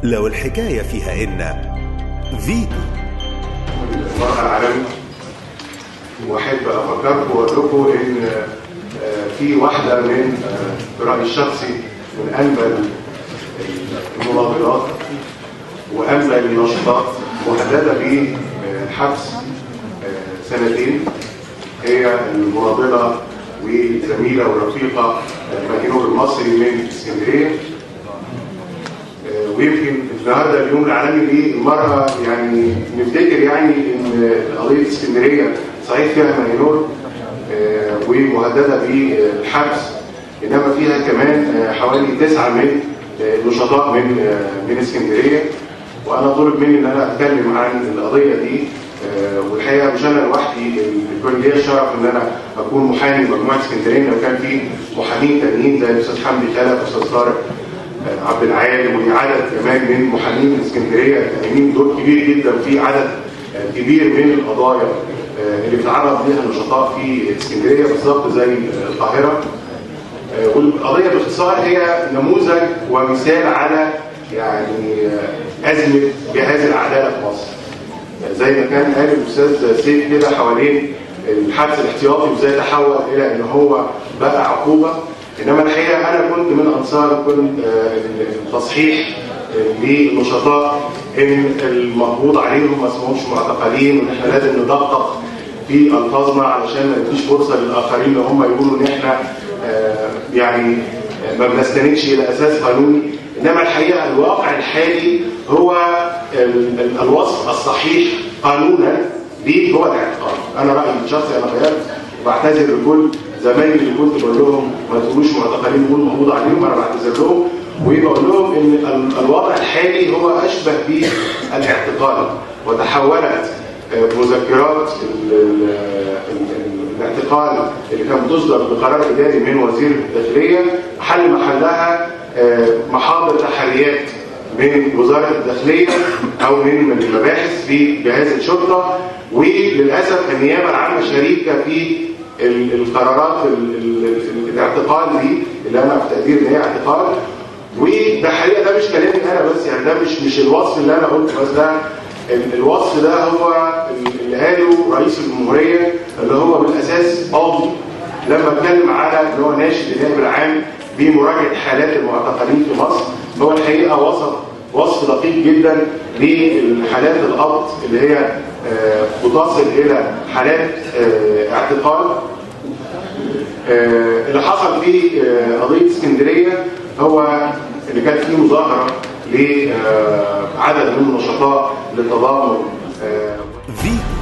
لو الحكاية فيها إن فيتو المرأة العالمي واحب افكركم واقول لكم ان آه، في واحده من آه، برايي الشخصي من انبل المناضلات وانبل النشاطات مهدده بالحبس آه، سنتين هي المناضله والزميله والرفيقه مهنور المصري من اسكندريه آه، ويمكن النهارده اليوم العالمي للمرأة يعني نفتكر يعني ان قضية اسكندرية صحيح فيها مهنور آه، ومهددة بالحبس انما فيها كمان آه، حوالي تسعة من آه، النشطاء من آه، من اسكندرية وانا طلب مني ان انا اتكلم عن القضية دي آه، والحقيقة مش انا لوحدي اللي كان ليا الشرف ان انا اكون محامي مجموعة اسكندرية لو كان في محامين تانيين زي الاستاذ حمدي خلف والاستاذ طارق عبد العال وعدد كمان من محامين اسكندريه قايمين دور كبير جدا في عدد كبير من القضايا اللي بيتعرض ليها النشطاء في اسكندريه بالظبط زي القاهره والقضيه باختصار هي نموذج ومثال على يعني ازمه جهاز العداله في مصر زي ما كان قال الاستاذ سيف كده حوالين الحبس الاحتياطي وازاي تحول الى ان هو بقى عقوبه انما الحقيقه انا كنت من انصار كنت آه، التصحيح آه، للنشطاء ان المقبوض عليهم ما اسمهمش معتقلين وان احنا لازم ندقق في الفاظنا علشان ما نديش فرصه للاخرين ان هم يقولوا ان احنا آه، يعني آه، ما بنستندش الى اساس قانوني انما الحقيقه الواقع الحالي هو ال- ال- الوصف الصحيح قانونا ليه هو الاعتقال انا رايي الشخصي انا غيرت وبعتذر لكل زمايلي اللي كنت بقول لهم ما تقولوش معتقلين قولوا مقبوض عليهم انا بعتذر لهم وبقول لهم ان ال- الوضع الحالي هو اشبه بالاعتقال وتحولت آه، مذكرات ال- ال- ال- الاعتقال اللي كان بتصدر بقرار اداري من وزير الداخليه حل محلها آه، محاضر تحريات من وزاره الداخليه او من المباحث في جهاز الشرطه وللاسف النيابه العامه شريكه في ال- القرارات ال- ال- ال- الاعتقال دي اللي انا في تقدير ان هي اعتقال وده حقيقه ده مش كلامي انا بس يعني ده مش مش الوصف اللي انا قلته بس ده ال- الوصف ده هو اللي قاله رئيس الجمهوريه اللي هو بالاساس قاضي لما اتكلم على ان هو ناشد النائب العام بمراجعه حالات المعتقلين في مصر هو الحقيقه وصف وصف دقيق جدا للحالات القبض اللي هي آه، بتصل الى حالات آه، اعتقال آه، اللي حصل في آه، قضيه اسكندريه هو اللي كانت فيه مظاهره لعدد من النشطاء للتضامن آه، فيتو